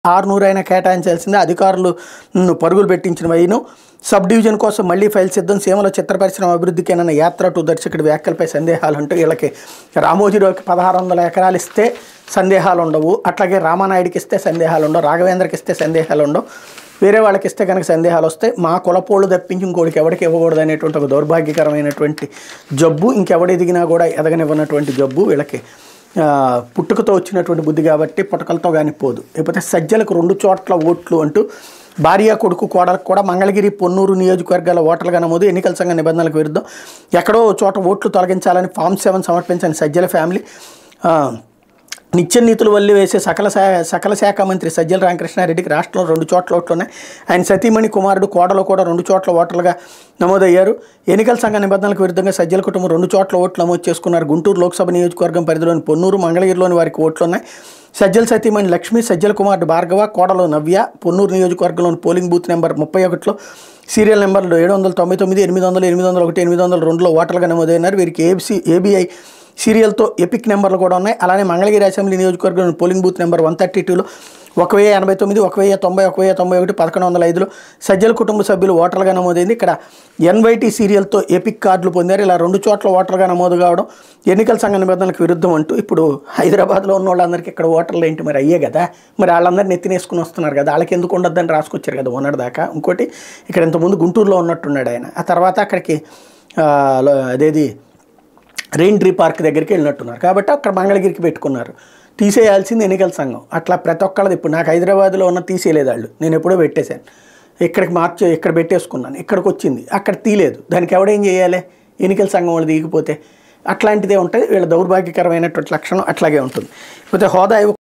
ఆరునూరు అయినా కేటాయించాల్సిందే అధికారులు ను పరుగులు పెట్టించిన వైను సబ్ డివిజన్ కోసం మళ్ళీ ఫైల్ సిద్ధం సీమలో చిత్ర పరిశ్రమ అభివృద్ధికేనన్న యాత్ర టు దర్శకుడి వ్యాఖ్యలపై సందేహాలు అంటూ వీళ్ళకి రామోజీరావుకి పదహారు వందల ఎకరాలు ఇస్తే సందేహాలు ఉండవు అట్లాగే రామానాయుడికి ఇస్తే సందేహాలు ఉండవు రాఘవేంద్రకి ఇస్తే సందేహాలు ఉండవు వేరే వాళ్ళకి ఇస్తే కనుక సందేహాలు వస్తాయి మా కులపోళ్ళు తప్పించి ఇంకోటికి ఎవరికి ఇవ్వకూడదు అనేటువంటి ఒక దౌర్భాగ్యకరమైనటువంటి జబ్బు ఇంకెవడు ఎదిగినా కూడా ఎదగనివ్వనటువంటి జబ్బు వీళ్ళకి ఆ, పుట్టుకతో వచ్చినటువంటి బుద్ధి కాబట్టి పుట్టకలతో కానీ పోదు లేకపోతే సజ్జలకు రెండు చోట్ల ఓట్లు అంటూ భార్య కొడుకు కోడలకు కూడా మంగళగిరి పొన్నూరు నియోజకవర్గాల ఓటర్లుగా నమోదు ఎన్నికల సంఘ నిబంధనలకు విరుద్ధం ఎక్కడో ఓ చోట ఓట్లు తొలగించాలని ఫామ్ సెవెన్ సమర్పించిన సజ్జల ఫ్యామిలీ ఆ, నిత్య నీతులు వల్లి వేసే సకల శా సకల శాఖ మంత్రి సజ్జల రామకృష్ణారెడ్డికి రాష్ట్రంలో రెండు చోట్ల ఓట్లు ఉన్నాయి ఆయన సతీమణి కుమారుడు కోడలు కూడా రెండు చోట్ల ఓటర్లుగా నమోదయ్యారు ఎన్నికల సంఘ నిబంధనలకు విరుద్ధంగా సజ్జల కుటుంబం రెండు చోట్ల ఓట్లు నమోదు చేసుకున్నారు గుంటూరు లోక్సభ నియోజకవర్గం పరిధిలోని పొన్నూరు మంగళగిరిలోని వారికి ఓట్లు ఉన్నాయి సజ్జల సతీమణి లక్ష్మి సజ్జల కుమారుడు భార్గవ కోడలు నవ్య పొన్నూరు నియోజకవర్గంలోని పోలింగ్ బూత్ నెంబర్ ముప్పై ఒకటిలో సీరియల్ నెంబర్లు ఏడు వందల తొంభై తొమ్మిది ఎనిమిది వందలు ఎనిమిది వందల ఒకటి ఎనిమిది వందల రెండులో ఓటర్లుగా నమోదైనారు వీరికి ఏబిసి ఏబీఐ సీరియల్తో ఎపిక్ నెంబర్లు కూడా ఉన్నాయి అలానే మంగళగిరి అసెంబ్లీ నియోజకవర్గం polling booth number one thirty టూలో ఒక వెయ్యి ఎనభై తొమ్మిది ఒక వెయ్యి తొంభై ఒక వెయ్యి తొంభై ఒకటి పదకొండు వందల ఐదులో సజ్జల కుటుంబ సభ్యులు ఓటర్లుగా నమోదైంది ఇక్కడ ఎన్వైటీ సీరియల్తో ఎపిక్ కార్డులు పొందారు ఇలా రెండు చోట్ల ఓటర్లుగా నమోదు కావడం ఎన్నికల సంఘ నిబంధనలకు విరుద్ధం అంటూ ఇప్పుడు హైదరాబాద్లో ఉన్న వాళ్ళందరికీ ఇక్కడ ఓటర్లు ఏంటి మరి అయ్యే కదా మరి వాళ్ళందరినీ నెత్తినేసుకుని వస్తున్నారు కదా వాళ్ళకి ఎందుకు ఉండొద్దని రాసుకొచ్చారు కదా మొన్నటి దాకా ఇంకోటి ఇక్కడ ఇంతకుముందు గుంటూరులో ఉన్నట్టున్నాడు ఆయన ఆ తర్వాత అక్కడికి ఆ, లో- అదేది రెయిన్ ట్రీ పార్క్ దగ్గరికి వెళ్ళినట్టున్నారు కాబట్టి అక్కడ మంగళగిరికి పెట్టుకున్నారు తీసేయాల్సింది ఎన్నికల సంఘం అట్లా ప్రతి ఒక్కళ్ళది ఇప్పుడు నాకు హైదరాబాద్లో ఉన్న తీసేయలేదు వాళ్ళు నేను ఎప్పుడో పెట్టేశాను ఇక్కడికి మార్చి ఇక్కడ పెట్టేసుకున్నాను ఇక్కడికి వచ్చింది అక్కడ తీయలేదు దానికి ఎవడేం చేయాలి ఎన్నికల సంఘం వాళ్ళు తీయకపోతే అట్లాంటిదే ఉంటాయి వీళ్ళ దౌర్భాగ్యకరమైనటువంటి లక్షణం అట్లాగే ఉంటుంది లేకపోతే హోదా ఇవ్వ